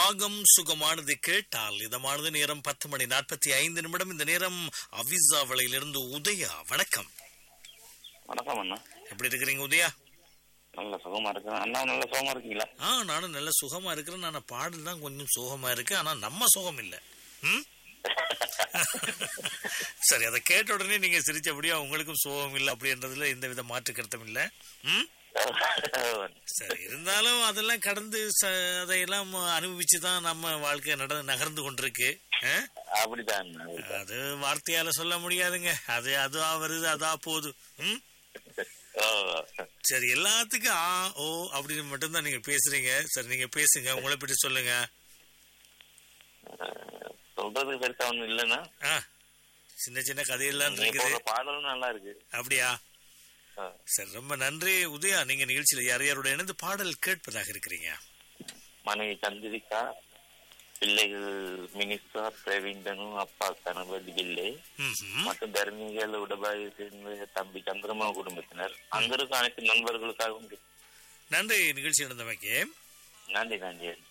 ராகம் சுகமானது கேட்டால் இதமானது நேரம் பத்து மணி நாற்பத்தி ஐந்து நிமிடம் இந்த நேரம் அவிசா வலையிலிருந்து உதயா வணக்கம் வணக்கம் அண்ணா எப்படி இருக்கிறீங்க உதயா நல்ல சுகமா இருக்கேன் அண்ணா நல்ல சுகமா இருக்கீங்களா ஆ நானும் நல்ல சுகமா இருக்கிறேன் நான் பாடல் தான் கொஞ்சம் சுகமா இருக்கு ஆனா நம்ம சுகம் இல்ல ம்? சரி அதை கேட்ட உடனே நீங்க சிரிச்சபடியா உங்களுக்கும் சுகம் இல்லை அப்படின்றதுல எந்த வித மாற்று கருத்தும் இல்ல ம் சரி இருந்தாலும் அதெல்லாம் கடந்து ச- அதையெல்லாம் அனுபவிச்சு தான் நம்ம வாழ்க்கை நட நகர்ந்து கொண்டிருக்கு ஆ? அப்படிதான் அண்ணா, அப்படிதான். அது வார்த்தையால சொல்ல முடியாதுங்க அது அதுவா வருது அதா போகுது ம்? ஓ, சரி எல்லாத்துக்கும் ஆ ஓ அப்படின்னு மட்டும்தான் நீங்க பேசுறீங்க சரி நீங்க பேசுங்க உங்களை பற்றி சொல்லுங்க அஹ், சொல்றதுக்கு பெருசா ஒண்ணும் இல்லைன்னா ஆ சின்ன சின்ன கதையெல்லாம் நீங்க இருக்குது போடுற பாடலும் நல்லா இருக்கு அப்படியா அஹ், சரி ரொம்ப நன்றி உதயா நீங்க நிகழ்ச்சியில யார் யாரோட இணைந்து பாடல் கேட்பதாக இருக்கிறீங்க மனைவி சந்திரிகா பிள்ளைகள் மினிஸ்டா பிரவீந்தனு அப்பா கணபதி பிள்ளை ம்ஹும். மற்றும் தர்மிகள் உடபாயை சேர்ந்த தம்பி சந்திரமா குடும்பத்தினர் அங்க இருக்க அனைத்து நண்பர்களுக்காகவும் நன்றி நிகழ்ச்சி நடந்தமைக்கு நன்றி நன்றி